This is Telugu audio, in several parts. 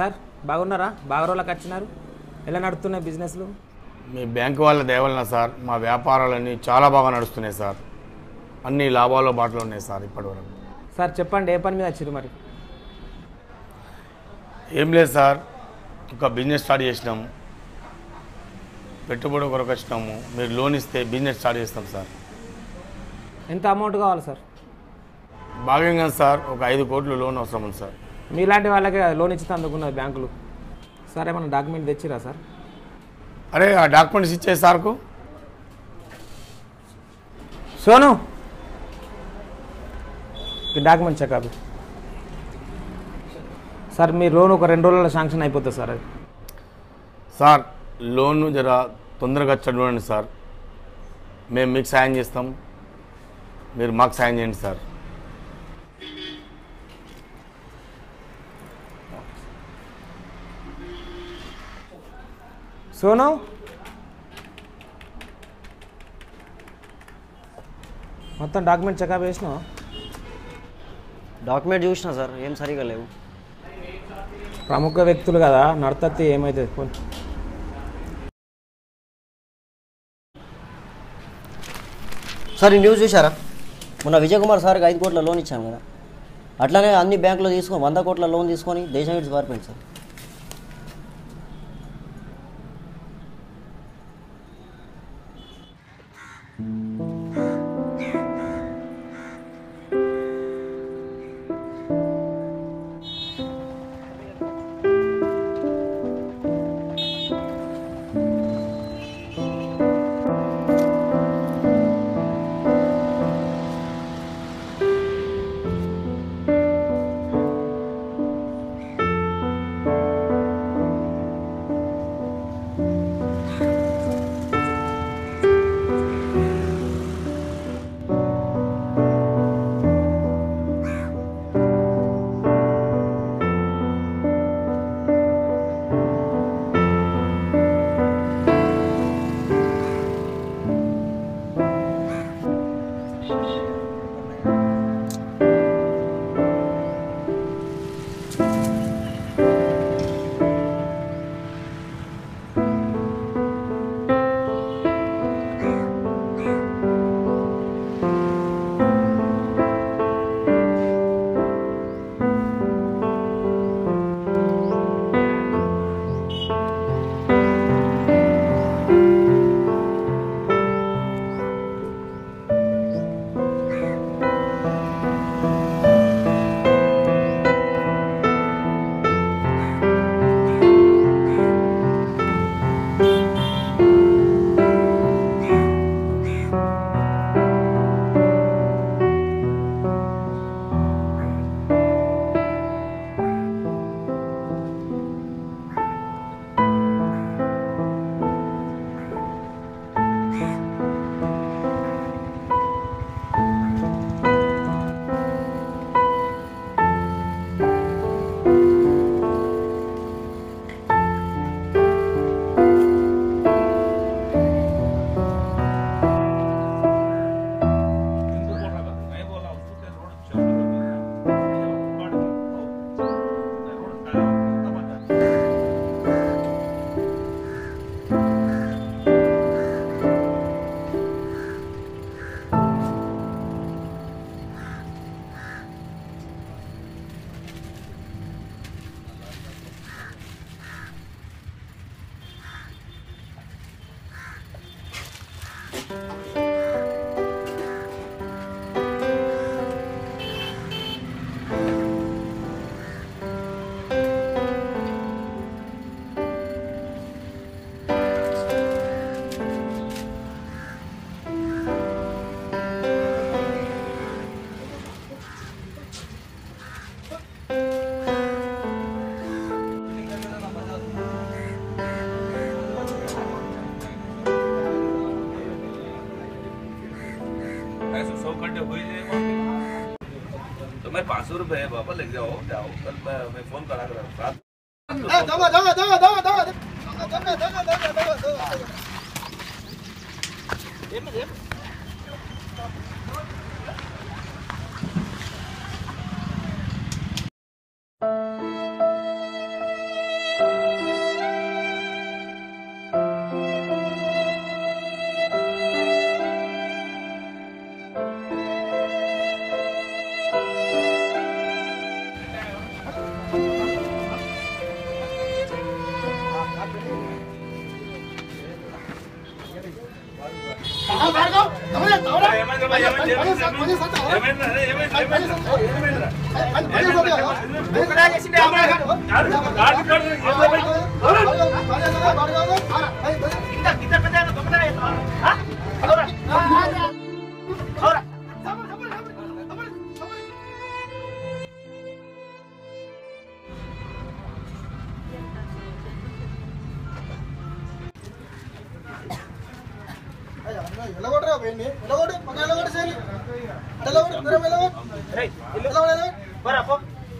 సార్ బాగున్నారా బాగా రోజులకు వచ్చినారు ఎలా నడుస్తున్నాయి బిజినెస్లు మీ బ్యాంకు వాళ్ళ దయవలన సార్ మా వ్యాపారాలన్నీ చాలా బాగా నడుస్తున్నాయి సార్ అన్ని లాభాలు బాటలు ఉన్నాయి సార్ ఇప్పటివరకు సార్ చెప్పండి ఏ పని మీద వచ్చిరు మరి ఏం లేదు సార్ ఒక బిజినెస్ స్టార్ట్ చేసినాం పెట్టుబడి కొరకు వచ్చినాము మీరు లోన్ ఇస్తే బిజినెస్ స్టార్ట్ చేస్తాం సార్ ఎంత అమౌంట్ కావాలి సార్ భాగంగా సార్ ఒక ఐదు కోట్లు లోన్ అవసరం ఉంది సార్ మీలాంటి వాళ్ళకే లోన్ ఇచ్చి అందుకున్నది బ్యాంకులు సార్ ఏమన్నా డాక్యుమెంట్ తెచ్చిరా సార్ అరే ఆ డాక్యుమెంట్స్ ఇచ్చే సార్కు సోను ఈ డాక్యుమెంట్ చెక్ సార్ మీ లోన్ ఒక రెండు రోజుల్లో శాంక్షన్ అయిపోతుంది సార్ అది సార్ లోన్ జర తొందరగా చదవండి సార్ మేము మీకు సాయం చేస్తాం మీరు మాకు సాయం చేయండి సార్ సోను మొత్తం డాక్యుమెంట్ చెకప్ చేసినావు డాక్యుమెంట్ చూసిన సార్ ఏం సరిగా లేవు ప్రముఖ వ్యక్తులు కదా నడతత్తి ఏమవుతుంది పోనీ. సార్ ఈ న్యూస్ చూసారా మొన్న విజయ్ కుమార్ సార్కి ఐదు కోట్ల లోన్ ఇచ్చాను కదా అట్లానే అన్ని బ్యాంకులో తీసుకొని వంద కోట్ల లోన్ తీసుకొని దేశం విడిచి పారిపోయింది సార్ ऐसे सौ घंटे हो ही जाएगा तो मैं पाँच सौ रुपये है बाबा लेके जाओ जाओ कल मैं मैं फोन करा कर साथ ఎలాగొట్టరా పోయింది ఎలాగొట్టు పక్క ఎలాగొట్టు చేయాలి ఎలాగొట్టు దూరం ఎలాగొట్టు ఎలాగొట్టు ఎలాగొట్టు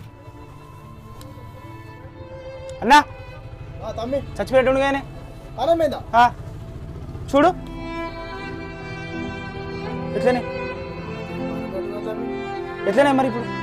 అన్నా ఆ, తమ్మి చచ్చిపోయేటుండు కానీ అన్నం మీద చూడు ఎట్లనే ఎట్లనే మరి ఇప్పుడు